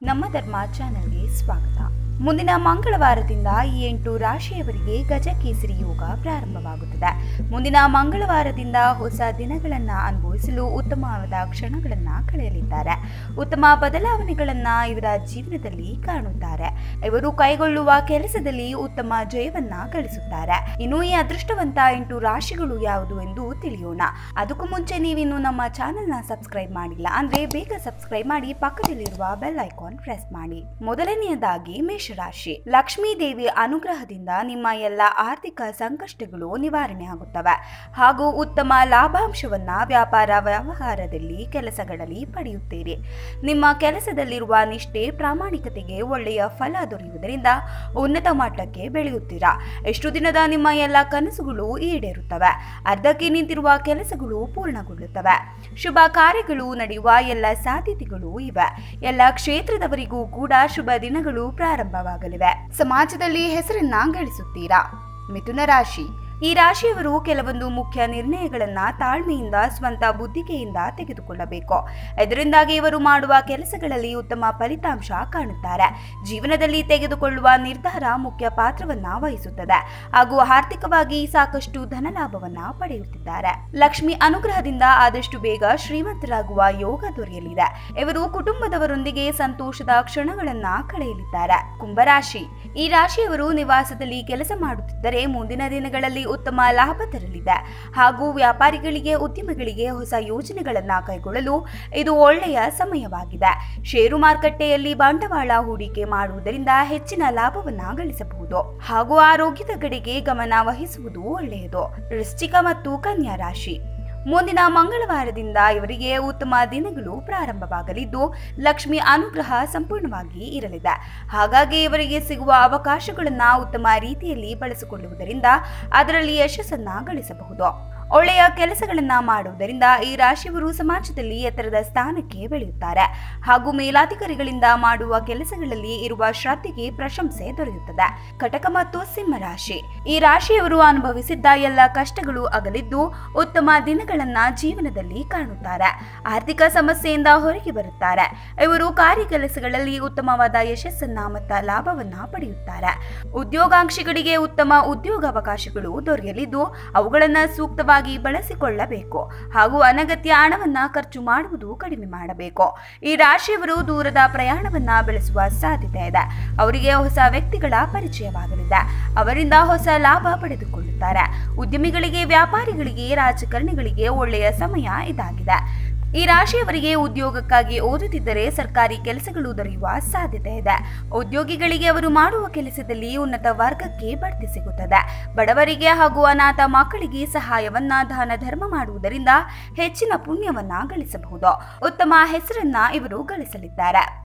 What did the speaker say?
ನಮ್ಮ ಧರ್ಮ ಚಾನೆಲ್ಗೆ ಸ್ವಾಗತ ಮುಂದಿನ ಮಂಗಳವಾರದಿಂದ ಈ ಎಂಟು ರಾಶಿಯವರಿಗೆ ಗಜಕೇಸರಿ ಯೋಗ ಪ್ರಾರಂಭವಾಗುತ್ತದೆ ಮುಂದಿನ ಮಂಗಳವಾರದಿಂದ ಹೊಸ ದಿನಗಳನ್ನ ಅನುಭವಿಸಲು ಉತ್ತಮವಾದ ಕ್ಷಣಗಳನ್ನ ಕಳೆಯಲಿದ್ದಾರೆ ಉತ್ತಮ ಬದಲಾವಣೆಗಳನ್ನ ಇವರ ಜೀವನದಲ್ಲಿ ಕಾಣುತ್ತಾರೆ ಇವರು ಕೈಗೊಳ್ಳುವ ಕೆಲಸದಲ್ಲಿ ಉತ್ತಮ ಜಯವನ್ನ ಗಳಿಸುತ್ತಾರೆ ಇನ್ನು ಈ ಅದೃಷ್ಟವಂತ ಎಂಟು ರಾಶಿಗಳು ಯಾವುದು ಎಂದು ತಿಳಿಯೋಣ ಅದಕ್ಕೂ ಮುಂಚೆ ನೀವಿನ್ನು ನಮ್ಮ ಚಾನೆಲ್ನ ಸಬ್ಸ್ಕ್ರೈಬ್ ಮಾಡಿಲ್ಲ ಅಂದ್ರೆ ಬೇಗ ಸಬ್ಸ್ಕ್ರೈಬ್ ಮಾಡಿ ಪಕ್ಕದಲ್ಲಿರುವ ಬೆಲ್ ಐಕಾನ್ ಪ್ರೆಸ್ ಮಾಡಿ ಮೊದಲನೆಯದಾಗಿ ಮೇಷರಾಶಿ ಲಕ್ಷ್ಮೀ ದೇವಿ ಅನುಗ್ರಹದಿಂದ ನಿಮ್ಮ ಎಲ್ಲ ಆರ್ಥಿಕ ಸಂಕಷ್ಟಗಳು ನಿವಾರಣೆ ಆಗುತ್ತವೆ ಹಾಗೂ ಉತ್ತಮ ಲಾಭಾಂಶವನ್ನ ವ್ಯಾಪಾರ ವ್ಯವಹಾರದಲ್ಲಿ ಕೆಲಸಗಳಲ್ಲಿ ಪಡೆಯುತ್ತೀರಿ ನಿಮ್ಮ ಕೆಲಸದಲ್ಲಿರುವ ನಿಷ್ಠೆ ಪ್ರಾಮಾಣಿಕತೆಗೆ ಒಳ್ಳೆಯ ಫಲ ದೊರೆಯುವುದರಿಂದ ಉನ್ನತ ಮಟ್ಟಕ್ಕೆ ಬೆಳೆಯುತ್ತೀರಾ ಎಷ್ಟು ದಿನದ ನಿಮ್ಮ ಎಲ್ಲ ಕನಸುಗಳು ಈಡೇರುತ್ತವೆ ಅರ್ಧಕ್ಕೆ ನಿಂತಿರುವ ಕೆಲಸಗಳು ಪೂರ್ಣಗೊಳ್ಳುತ್ತವೆ ಶುಭ ಕಾರ್ಯಗಳು ನಡೆಯುವ ಎಲ್ಲ ಸಾಧ್ಯತೆಗಳು ಇವೆ ಎಲ್ಲ ಕ್ಷೇತ್ರದವರಿಗೂ ಕೂಡ ಶುಭ ದಿನಗಳು ಪ್ರಾರಂಭವಾಗಲಿವೆ ಸಮಾಜದಲ್ಲಿ ಹೆಸರನ್ನ ಗಳಿಸುತ್ತೀರಾ ಮಿಥುನ ರಾಶಿ ಈ ರಾಶಿಯವರು ಕೆಲವೊಂದು ಮುಖ್ಯ ನಿರ್ಣಯಗಳನ್ನ ತಾಳ್ಮೆಯಿಂದ ಸ್ವಂತ ಬುದ್ಧಿಗೆಯಿಂದ ತೆಗೆದುಕೊಳ್ಳಬೇಕು ಇದರಿಂದಾಗಿ ಇವರು ಮಾಡುವ ಕೆಲಸಗಳಲ್ಲಿ ಉತ್ತಮ ಫಲಿತಾಂಶ ಕಾಣುತ್ತಾರೆ ಜೀವನದಲ್ಲಿ ತೆಗೆದುಕೊಳ್ಳುವ ನಿರ್ಧಾರ ಮುಖ್ಯ ಪಾತ್ರವನ್ನ ವಹಿಸುತ್ತದೆ ಹಾಗೂ ಆರ್ಥಿಕವಾಗಿ ಸಾಕಷ್ಟು ಧನಲಾಭವನ್ನ ಪಡೆಯುತ್ತಿದ್ದಾರೆ ಲಕ್ಷ್ಮಿ ಅನುಗ್ರಹದಿಂದ ಆದಷ್ಟು ಬೇಗ ಶ್ರೀಮಂತರಾಗುವ ಯೋಗ ದೊರೆಯಲಿದೆ ಇವರು ಕುಟುಂಬದವರೊಂದಿಗೆ ಸಂತೋಷದ ಕ್ಷಣಗಳನ್ನ ಕಳೆಯಲಿದ್ದಾರೆ ಕುಂಭರಾಶಿ ಈ ರಾಶಿಯವರು ನಿವಾಸದಲ್ಲಿ ಕೆಲಸ ಮಾಡುತ್ತಿದ್ದರೆ ಮುಂದಿನ ದಿನಗಳಲ್ಲಿ ಉತ್ತಮ ಲಾಭ ತರಲಿದೆ ಹಾಗೂ ವ್ಯಾಪಾರಿಗಳಿಗೆ ಉದ್ಯಮಿಗಳಿಗೆ ಹೊಸ ಯೋಜನೆಗಳನ್ನ ಕೈಗೊಳ್ಳಲು ಇದು ಒಳ್ಳೆಯ ಸಮಯವಾಗಿದೆ ಷೇರು ಮಾರುಕಟ್ಟೆಯಲ್ಲಿ ಬಂಡವಾಳ ಹೂಡಿಕೆ ಮಾಡುವುದರಿಂದ ಹೆಚ್ಚಿನ ಲಾಭವನ್ನ ಗಳಿಸಬಹುದು ಹಾಗೂ ಆರೋಗ್ಯದ ಕಡೆಗೆ ಗಮನ ವಹಿಸುವುದು ಒಳ್ಳೆಯದು ವೃಶ್ಚಿಕ ಮತ್ತು ಕನ್ಯಾ ರಾಶಿ ಮುಂದಿನ ಮಂಗಳವಾರದಿಂದ ಇವರಿಗೆ ಉತ್ತಮ ದಿನಗಳು ಪ್ರಾರಂಭವಾಗಲಿದ್ದು ಲಕ್ಷ್ಮಿ ಅನುಗ್ರಹ ಸಂಪೂರ್ಣವಾಗಿ ಇರಲಿದೆ ಹಾಗಾಗಿ ಇವರಿಗೆ ಸಿಗುವ ಅವಕಾಶಗಳನ್ನು ಉತ್ತಮ ರೀತಿಯಲ್ಲಿ ಬಳಸಿಕೊಳ್ಳುವುದರಿಂದ ಅದರಲ್ಲಿ ಯಶಸ್ಸನ್ನ ಗಳಿಸಬಹುದು ಒಳ್ಳೆಯ ಕೆಲಸಗಳನ್ನ ಮಾಡುವುದರಿಂದ ಈ ರಾಶಿಯವರು ಸಮಾಜದಲ್ಲಿ ಎತ್ತರದ ಸ್ಥಾನಕ್ಕೆ ಬೆಳೆಯುತ್ತಾರೆ ಹಾಗೂ ಮೇಲಾಧಿಕಾರಿಗಳಿಂದ ಮಾಡುವ ಕೆಲಸಗಳಲ್ಲಿ ಇರುವ ಶ್ರದ್ಧೆಗೆ ಪ್ರಶಂಸೆ ದೊರೆಯುತ್ತದೆ ಕಟಕ ಮತ್ತು ಸಿಂಹ ರಾಶಿ ಈ ರಾಶಿಯವರು ಅನುಭವಿಸಿದ್ದ ಎಲ್ಲ ಕಷ್ಟಗಳು ಅಗಲಿದ್ದು ಉತ್ತಮ ದಿನಗಳನ್ನ ಜೀವನದಲ್ಲಿ ಕಾಣುತ್ತಾರೆ ಆರ್ಥಿಕ ಸಮಸ್ಯೆಯಿಂದ ಹೊರಗೆ ಬರುತ್ತಾರೆ ಇವರು ಕಾರ್ಯ ಕೆಲಸಗಳಲ್ಲಿ ಉತ್ತಮವಾದ ಯಶಸ್ಸನ್ನ ಮತ್ತು ಲಾಭವನ್ನ ಪಡೆಯುತ್ತಾರೆ ಉದ್ಯೋಗಾಂಕ್ಷಿಗಳಿಗೆ ಉತ್ತಮ ಉದ್ಯೋಗಾವಕಾಶಗಳು ದೊರೆಯಲಿದ್ದು ಅವುಗಳನ್ನು ಸೂಕ್ತವಾಗಿ ಬಳಸಿಕೊಳ್ಳಬೇಕು ಹಾಗೂ ಅನಗತ್ಯ ಹಣವನ್ನ ಖರ್ಚು ಮಾಡುವುದು ಕಡಿಮೆ ಮಾಡಬೇಕು ಈ ರಾಶಿಯವರು ದೂರದ ಪ್ರಯಾಣವನ್ನ ಬೆಳೆಸುವ ಸಾಧ್ಯತೆ ಇದೆ ಅವರಿಗೆ ಹೊಸ ವ್ಯಕ್ತಿಗಳ ಪರಿಚಯವಾಗಲಿದೆ ಅವರಿಂದ ಹೊಸ ಲಾಭ ಪಡೆದುಕೊಳ್ಳುತ್ತಾರೆ ಉದ್ಯಮಿಗಳಿಗೆ ವ್ಯಾಪಾರಿಗಳಿಗೆ ರಾಜಕಾರಣಿಗಳಿಗೆ ಒಳ್ಳೆಯ ಸಮಯ ಇದಾಗಿದೆ ಈ ರಾಶಿಯವರಿಗೆ ಉದ್ಯೋಗಕ್ಕಾಗಿ ಓದುತ್ತಿದ್ದರೆ ಸರ್ಕಾರಿ ಕೆಲಸಗಳು ದೊರೆಯುವ ಸಾಧ್ಯತೆ ಇದೆ ಉದ್ಯೋಗಿಗಳಿಗೆ ಅವರು ಮಾಡುವ ಕೆಲಸದಲ್ಲಿ ಉನ್ನತ ವರ್ಗಕ್ಕೆ ಬಡ್ತಿ ಸಿಗುತ್ತದೆ ಬಡವರಿಗೆ ಹಾಗೂ ಅನಾಥ ಮಕ್ಕಳಿಗೆ ಸಹಾಯವನ್ನ ದಾನ ಧರ್ಮ ಮಾಡುವುದರಿಂದ ಹೆಚ್ಚಿನ ಪುಣ್ಯವನ್ನ ಗಳಿಸಬಹುದು ಉತ್ತಮ ಹೆಸರನ್ನ ಇವರು ಗಳಿಸಲಿದ್ದಾರೆ